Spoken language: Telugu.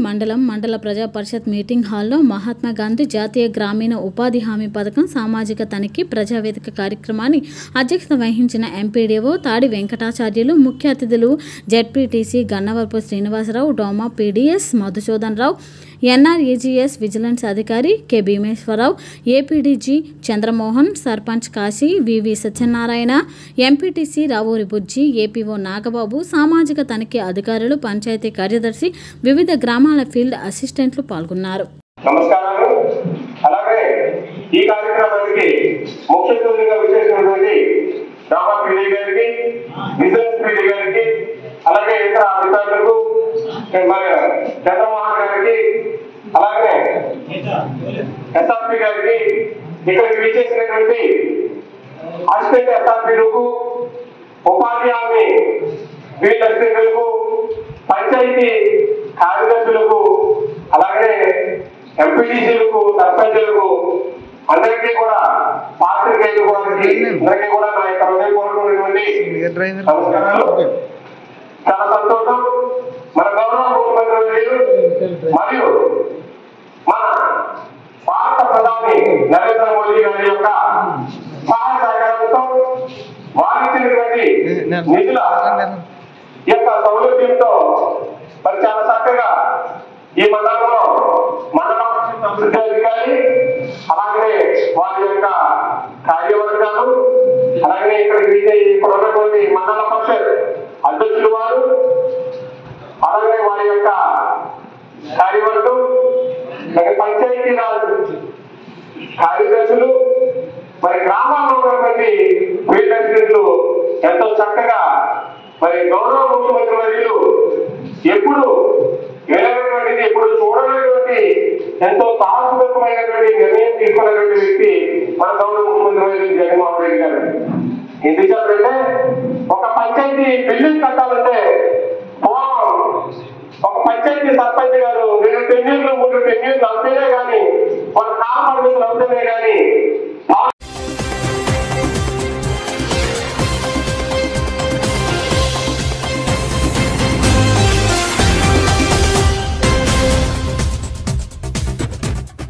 మండలం మండల ప్రజా పరిషత్ మీటింగ్ హాల్లో మహాత్మా గాంధీ జాతీయ గ్రామీణ ఉపాధి హామీ పథకం సామాజిక తనిఖీ ప్రజావేదిక కార్యక్రమాన్ని అధ్యక్షత వహించిన ఎంపీడీఓ తాడి వెంకటాచార్యులు ముఖ్య అతిథులు జెడ్పీటీసీ గన్నవరపు శ్రీనివాసరావు డోమా PDS Madhusudan Rao NREGS vigilance అధికారి కె భీమేశ్వరరావు ఏపీడీజీ Chandramohan sarpanch Kasi VV Satyanarayana MPTC Ravuri Bujji APO Nagababu సామాజిక తనిఖీ అధికారులు పంచాయతీ కార్యదర్శి వివిధ గ్రామాల ఫీల్డ్ అసిస్టెంట్లు పాల్గొన్నారు నమస్కారాలు అలాగే ఈ కార్యక్రమానికి ముఖ్య అతిథిగా విచ్చేసినటువంటి రామా పీడి గారికి బిజినెస్ పీడి గారికి అలాగే ఇతర అధికారులకు మన చంద్రమోహన్ గారికి అలాగే ఎస్ఆర్పి గారికి ఇక్కడికి విచ్చేసినటువంటి అసిస్టెంట్ ఎస్ఆర్పీలకు ఉపాధి హామీ ఫీల్డ్ అసిస్టెంట్లకు పంచాయతీ కార్యదర్శులకు అలాగే ఎంపీటీసీలకు సర్పంచులకు అందరికీ కూడా పాత్రికేయులు వారికి అందరికీ కూడా నా యొక్క హృదయపూర్వకమైనటువంటి నమస్కారాలు చాలా సంతోషం మన గౌరవ ముఖ్యమంత్రి వర్యులు మరియు మన భారత ప్రధాని నరేంద్ర మోదీ గారి యొక్క సహాయ సహకారంతో వారిచ్చినటువంటి నిధుల యొక్క సౌలభ్యంతో మరి చాలా చక్కగా ఈ మండలంలో మండల పరిషత్ అభివృద్ధి అధికారి అలాగే వారి యొక్క కార్యవర్గాలు అలాగే ఇక్కడికి విజయ ఇక్కడ ఉన్నటువంటి మండల పరిషత్ అధ్యక్షులు వారు అలాగే వారి యొక్క కార్యవర్గం అలాగే పంచాయతీ రాజ్ కార్యదర్శులు మరి గ్రామాల్లో ఉన్నటువంటి ఫీల్డ్ అసిస్టెంట్లు ఎంతో చక్కగా మరి గౌరవ ముఖ్యమంత్రి వర్యులు ఎప్పుడు వెళ్ళినటువంటిది ఎప్పుడు చూడలేటువంటి ఎంతో సాహసమైనటువంటి నిర్ణయం తీసుకున్నటువంటి వ్యక్తి మన గౌరవ ముఖ్యమంత్రి వర్యులు జగన్మోహన్ రెడ్డి గారు ఎందుకంటే ఒక పంచాయతీ బిల్డింగ్ కట్టాలంటే పూర్వం ఒక పంచాయతీ సర్పంచ్ గారు రెండు టెన్యూర్లు మూడు టెన్యూర్లు అవుతేనే కానీ వాళ్ళ కాల పరిమితులు అవుతేనే కానీ